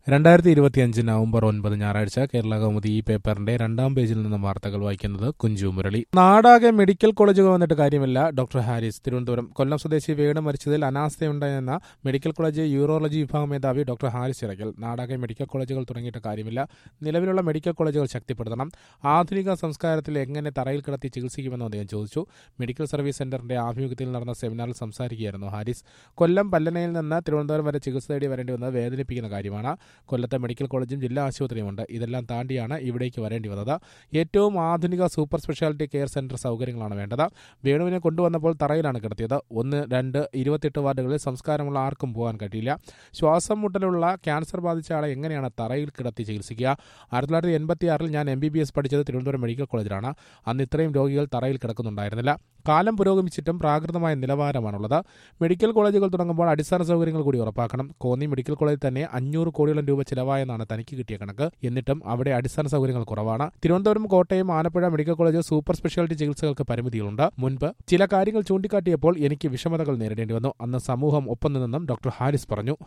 രണ്ടായിരത്തി ഇരുപത്തിയഞ്ച് നവംബർ ഒൻപത് ഞായറാഴ്ച കേരള കൗമുദി ഈ പേപ്പറിന്റെ രണ്ടാം പേജിൽ നിന്ന് വാർത്തകൾ വായിക്കുന്നത് കുഞ്ചു മുരളി നാടാകെ മെഡിക്കൽ കോളേജുകൾ വന്നിട്ട് കാര്യമില്ല ഡോക്ടർ ഹാരിസ് തിരുവനന്തപുരം കൊല്ലം സ്വദേശി വേണു മരിച്ചതിൽ അനാസ്ഥയുണ്ടായെന്ന മെഡിക്കൽ കോളേജ് യൂറോളജി വിഭാഗം മേധാവി ഡോക്ടർ ഹാരിസ് ചിറക്കൽ നാടാകെ മെഡിക്കൽ കോളേജുകൾ തുടങ്ങിയിട്ട് കാര്യമില്ല നിലവിലുള്ള മെഡിക്കൽ കോളേജുകൾ ശക്തിപ്പെടുത്തണം ആധുനിക സംസ്കാരത്തിൽ എങ്ങനെ തറയിൽ കിടത്തി ചികിത്സിക്കുമെന്ന് അദ്ദേഹം ചോദിച്ചു മെഡിക്കൽ സർവീസ് സെന്ററിന്റെ ആഭിമുഖ്യത്തിൽ നടന്ന സെമിനാറിൽ സംസാരിക്കുകയായിരുന്നു ഹാരിസ് കൊല്ലം പല്ലനയിൽ നിന്ന് തിരുവനന്തപുരം വരെ ചികിത്സ തേടി വരേണ്ടി വന്നത് വേദനിപ്പിക്കുന്ന കാര്യമാണ് കൊല്ലത്തെ മെഡിക്കൽ കോളേജും ജില്ലാ ആശുപത്രിയുമുണ്ട് ഇതെല്ലാം താണ്ടിയാണ് ഇവിടേക്ക് വരേണ്ടി വന്നത് ഏറ്റവും ആധുനിക സൂപ്പർ സ്പെഷ്യാലിറ്റി കെയർ സെന്റർ സൗകര്യങ്ങളാണ് വേണ്ടത് വേണുവിനെ കൊണ്ടുവന്നപ്പോൾ തറയിലാണ് കിടത്തിയത് ഒന്ന് രണ്ട് ഇരുപത്തെട്ട് വാർഡുകളിൽ സംസ്കാരമുള്ള ആർക്കും പോകാൻ കഴിയില്ല ശ്വാസം മുട്ടലുള്ള ക്യാൻസർ ബാധിച്ച ആളെ എങ്ങനെയാണ് തറയിൽ കിടത്തി ചികിത്സിക്കുക ആയിരത്തി തൊള്ളായിരത്തി എൺപത്തി ആറിൽ ഞാൻ എം ബി ബി എസ് പഠിച്ചത് തിരുവനന്തപുരം മെഡിക്കൽ കോളേജിലാണ് അന്ന് ഇത്രയും രോഗികൾ തറയിൽ കിടക്കുന്നുണ്ടായിരുന്നില്ല കാലം പുരോഗമിച്ചിട്ടും പ്രാകൃതമായ നിലവാരമാണുള്ളത് മെഡിക്കൽ കോളേജുകൾ തുടങ്ങുമ്പോൾ അടിസ്ഥാന സൗകര്യങ്ങൾ കൂടി ഉറപ്പാക്കണം കോന്നി മെഡിക്കൽ കോളേജിൽ തന്നെ അഞ്ഞൂറ് കോടിയോളം രൂപ ചിലവായെന്നാണ് തനിക്ക് കിട്ടിയ കണക്ക് എന്നിട്ടും അവിടെ അടിസ്ഥാന സൗകര്യങ്ങൾ കുറവാണ് Thiruvananthapuram Kottayam Alappuzha medical college super speciality ചികിത്സകൾക്ക് പരിമിതികളുണ്ട് മുൻപ് ചില കാര്യങ്ങൾ ചൂണ്ടിക്കാട്ടിയപ്പോൾ എനിക്ക് വിഷമതകൾ നേരിടേണ്ടി വന്നു അന്ന് സമൂഹം ഒപ്പം നിന്നെന്നും ഡോക്ടർ ഹാരിസ് പറഞ്ഞു